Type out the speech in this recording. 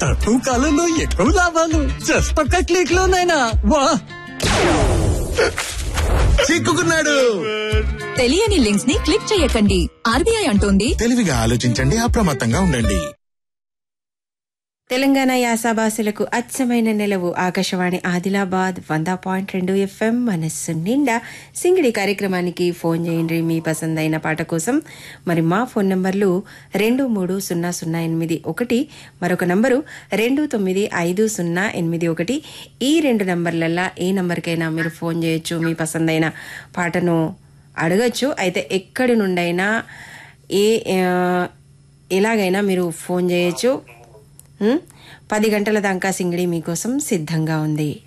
తక్కువ కాలంలో ఎక్కువ లాభాలు జస్ట్ ఒక్క క్లిక్ లోనైనా వా చిక్కుకున్నాడు తెలియని లింక్స్ ని క్లిక్ చేయకండి ఆర్బీఐ అంటోంది తెలివిగా ఆలోచించండి అప్రమత్తంగా ఉండండి తెలంగాణ యాసభాషలకు అచ్చమైన నెలవు ఆకాశవాణి ఆదిలాబాద్ వంద పాయింట్ రెండు ఎఫ్ఎం మనస్సు నిండా సింగిడి కార్యక్రమానికి ఫోన్ చేయండి మీ పసందైన పాట కోసం మరి మా ఫోన్ నంబర్లు రెండు మూడు సున్నా సున్నా ఎనిమిది ఒకటి మరొక నంబరు రెండు తొమ్మిది ఐదు సున్నా ఎనిమిది ఒకటి ఈ రెండు నంబర్లల్లా ఏ నంబర్కైనా మీరు ఫోన్ చేయొచ్చు మీ పసందైన పాటను అడగచ్చు అయితే ఎక్కడి నుండైనా ఏ ఆ, ఎలాగైనా మీరు ఫోన్ చేయొచ్చు ఉం? పది గంటల దాకా సింగిడి మీకోసం సిద్ధంగా ఉంది